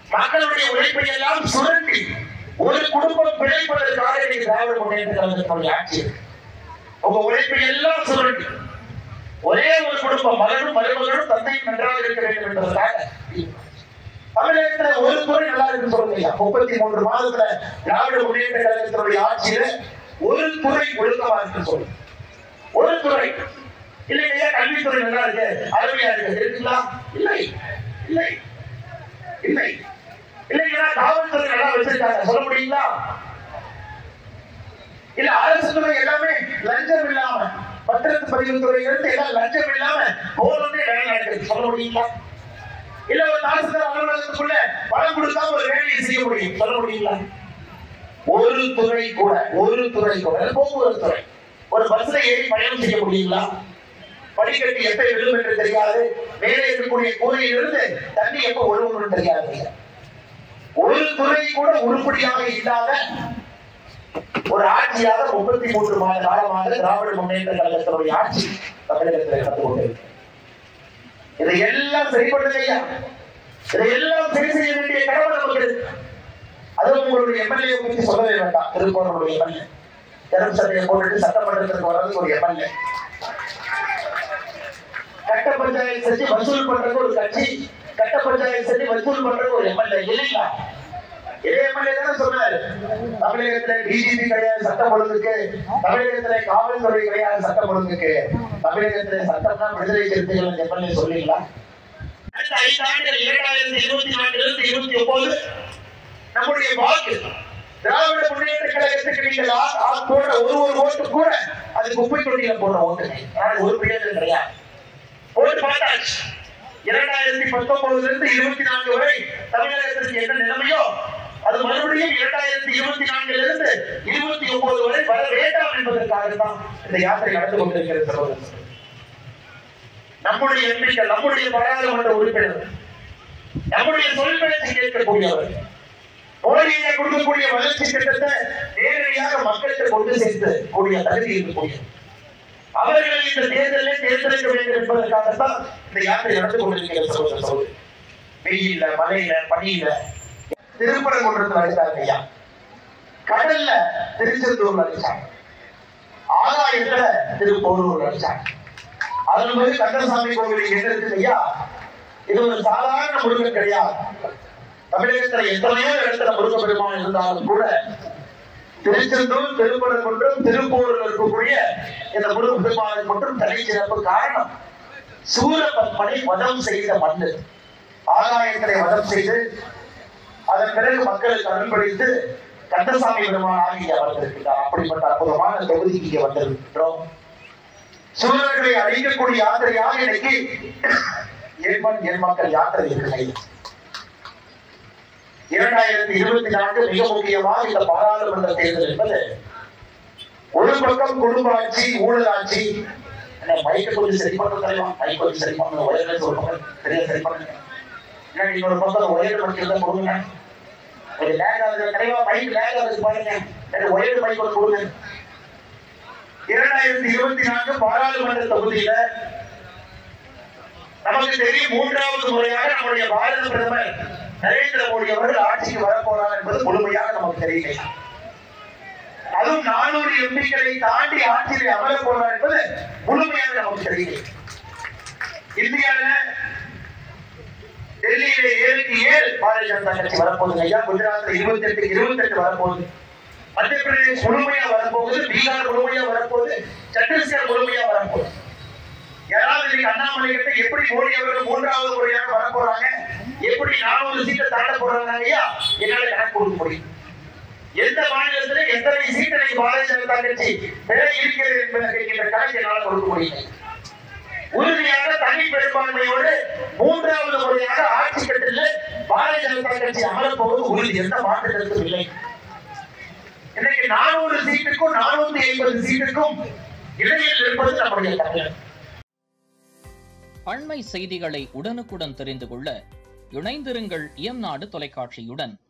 மக்களுடைய உழைப்பை எல்லாம் சுரண்டி ஒரு குடும்பம் பிழைப்பதற்காக இன்னைக்கு திராவிட முன்னேற்ற கழகத்தினுடைய ஆட்சி இருக்கு. உங்க உழைப்பை எல்லாம் சுரண்டி ஒரே ஒரு குடும்பம் மகனும் மருமகனும் தந்தையும் நன்றாக இருக்க வேண்டும் என்பதற்காக தமிழகத்துல ஒரு துறை நல்லா இருக்கு சொல்லுங்க முப்பத்தி மூன்று மாதத்துல திராவிட முன்னேற்ற கழகத்தினுடைய ஆட்சியில ஒரு துறை ஒழுங்கமா இருக்கு சொல்லுங்க ஒரு துறை இல்லையா கல்வித்துறை நல்லா இருக்கு அருமையா இருக்கு இருக்குங்களா இல்லை இல்லை இல்லை இல்லைங்களா காவல்துறை நல்லா வச்சிருக்காங்க சொல்ல முடியுங்களா இல்ல அரசு துறை எல்லாமே லஞ்சம் இல்லாம பத்திரத்து பதிவு துறையிலிருந்து எல்லாம் லஞ்சம் இல்லாம போலந்தே வேலை நடக்குது சொல்ல முடியுங்களா இல்ல ஒரு தாசில்தார் அலுவலகத்துக்குள்ள பணம் கொடுக்காம ஒரு வேலையை செய்ய முடியும் சொல்ல முடியுங்களா ஒரு துறை கூட ஒரு துறை கூட போக்குவரத்து துறை ஒரு பஸ்ல ஏறி பயணம் செய்ய முடியுங்களா படிக்கட்டு எப்ப விழும் என்று தெரியாது மேலே இருக்கக்கூடிய கூரையிலிருந்து தண்ணி எப்ப ஒழுங்கு தெரியாது ஒரு துறை கூட உருப்படியாக இல்லாத ஒரு ஆட்சியாக முப்பத்தி மூன்று மாத காலமாக திராவிட முன்னேற்ற கழகத்தினுடைய ஆட்சி தமிழகத்தில் நடந்து கொண்டிருக்கு இதையெல்லாம் சரி பண்ணுங்க ஐயா இதையெல்லாம் சரி செய்ய வேண்டிய கடமை நமக்கு இருக்கு அதுவும் உங்களுடைய எம்எல்ஏ பற்றி சொல்லவே வேண்டாம் திருப்பூருடைய எம்எல்ஏ கருப்பு சட்டையை போட்டுட்டு சட்டமன்றத்திற்கு வர்றது ஒரு எம்எல்ஏ கட்ட பஞ்சாயத்து செஞ்சு வசூல் பண்றது ஒரு கட்சி கட்ட பஞ்சாயத்து செஞ்சு வசூல் பண்றது ஒரு எம்எல்ஏ இல்லைங்களா இதே எம்எல்ஏ தானே சொன்னாரு தமிழகத்துல டிஜிபி கிடையாது சட்டம் ஒழுங்குக்கு தமிழகத்துல காவல்துறை கிடையாது சட்டம் ஒழுங்குக்கு தமிழகத்துல சட்டம்னா விடுதலை சிறுத்தைகள் எம்எல்ஏ சொல்றீங்களா அடுத்த ஐந்து ஆண்டுகள் இரண்டாயிரத்தி இருபத்தி நான்கிலிருந்து இருபத்தி ஒன்பது நம்முடைய வாக்கு திராவிட முன்னேற்ற கழகத்துக்கு நீங்கள் ஆ- ஆ- போடுற ஒரு ஒரு ஓட்டு கூட அது குப்பை தொட்டியில போடுற ஓட்டு ஆனால் ஒரு பிரயோஜனம் கிடையாது ஓட்டு பார்த்தாச்சு இரண்டாயிரத்தி பத்தொன்பதுல இருந்து இருபத்தி நான்கு வரை தமிழகத்திற்கு என்ன நிலைமையோ அது மறுபடியும் இரண்டாயிரத்தி இருபத்தி நான்கில் இருந்து இருபத்தி ஒன்பது வரை வர வேண்டாம் என்பதற்காகத்தான் இந்த யாத்திரை நடந்து கொண்டிருக்கிறது சகோதரர் நம்முடைய எம்பிக்கள் நம்முடைய பாராளுமன்ற உறுப்பினர்கள் நம்முடைய சொல் பேச்சு கேட்கக்கூடியவர் மோடியை கொடுக்கக்கூடிய வளர்ச்சி திட்டத்தை நேரடியாக மக்களுக்கு கொண்டு சேர்த்து கூடிய தகுதி இருக்கக்கூடிய அவர்கள் இந்த தேர்தலில் தேர்ந்தெடுக்க வேண்டும் என்பதற்காகத்தான் இந்த யாத்திரை நடந்து கொண்டிருக்கிறது சகோதர சகோதரி வெயில்ல மழையில பனியில திருப்பரங்குன்றத்தில் அடித்தாங்க ஐயா கடல்ல திருச்செந்தூர்ல அடிச்சாங்க ஆகாயத்துல திருப்போரூர்ல அடிச்சாங்க அதன் போது கந்தசாமி கோவில் எங்க இருக்கு ஐயா இது ஒரு சாதாரண முருகன் கிடையாது தமிழகத்துல எத்தனையோ இடத்துல முருக பெருமான் இருந்தாலும் கூட திருச்செந்தூர் திருப்பரங்குன்றம் திருப்பூரில் இருக்கக்கூடிய இந்த முருக பெருமானுக்கு மட்டும் தனி சிறப்பு காரணம் சூரபத்மனை வதம் செய்த மண்ணு ஆகாயத்தினை வதம் செய்து அதன் பிறகு மக்களுக்கு அனுப்பளித்து கந்தசாமி பெருமான் ஆகிய வந்திருக்கிறார் அப்படிப்பட்ட அற்புதமான தொகுதிக்கு இங்கே வந்திருக்கின்றோம் சூழல்களை அழிக்கக்கூடிய யாத்திரையாக இன்னைக்கு எண்மண் எண்மக்கள் யாத்திரை இருக்கிறது இரண்டாயிரத்தி இருபத்தி நான்கு மிக முக்கியமாக இந்த பாராளுமன்ற தேர்தல் என்பது ஒரு பக்கம் குடும்ப ஆட்சி ஊழல் ஆட்சி என்ன மைக்கை கொஞ்சம் சரி பண்ண தலைவா மைக் கொஞ்சம் சரி பண்ண உயர்ல சொல்லுங்க சரியா சரி பண்ணுங்க என்ன இன்னொரு பக்கம் உயர் படிக்கிறத கொடுங்க ஒரு லேக் ஆகுது தலைவா மைக் லேக் ஆகுது பாருங்க எனக்கு உயர் மைக் ஒன்று கொடுங்க இரண்டாயிரத்தி இருபத்தி நான்கு பாராளுமன்ற தொகுதியில நமக்கு தெரியும் மூன்றாவது முறையாக நம்முடைய பாரத பிரதமர் நரேந்திர மோடி அவர்கள் ஆட்சிக்கு வரப்போறார் என்பது முழுமையாக நமக்கு தெரியலை அதுவும் நானூறு எம்பிக்களை தாண்டி ஆட்சியில் அமரப் போறார் என்பது முழுமையாக நமக்கு தெரியலை இந்தியாவில டெல்லியில ஏழுக்கு ஏழு பாரதிய ஜனதா கட்சி வரப்போகுது ஐயா குஜராத்ல இருபத்தி எட்டு இருபத்தி எட்டு வரப்போகுது மத்திய பிரதேஷ் முழுமையா வரப்போகுது பீகார் முழுமையா வரப்போகுது சத்தீஸ்கர் முழுமையா வரப்போகுது யாராவது இன்னைக்கு அண்ணாமலை கிட்ட எப்படி மோடி அவர்கள் மூன்றாவது முறையாக வர போறாங்க எப்படி நானூறு சீட்டை தாண்ட போறாங்க ஐயா என்னால கணக்கு கொடுக்க முடியும் எந்த மாநிலத்துல எத்தனை சீட்டை பாரதிய ஜனதா கட்சி பெற இருக்கிறது என்பதற்கு என்ற கணக்கு என்னால கொடுக்க முடியும் உறுதியாக தனி பெரும்பான்மையோடு மூன்றாவது முறையாக ஆட்சி கட்டில் பாரதிய ஜனதா கட்சி அமரப் போவது உறுதி எந்த மாற்று கருத்தும் இல்லை இன்னைக்கு நானூறு சீட்டுக்கும் நானூத்தி ஐம்பது சீட்டுக்கும் இடையில் இருப்பது நம்முடைய தமிழகம் அண்மை செய்திகளை உடனுக்குடன் தெரிந்து கொள்ள இணைந்திருங்கள் இயம்நாடு தொலைக்காட்சியுடன்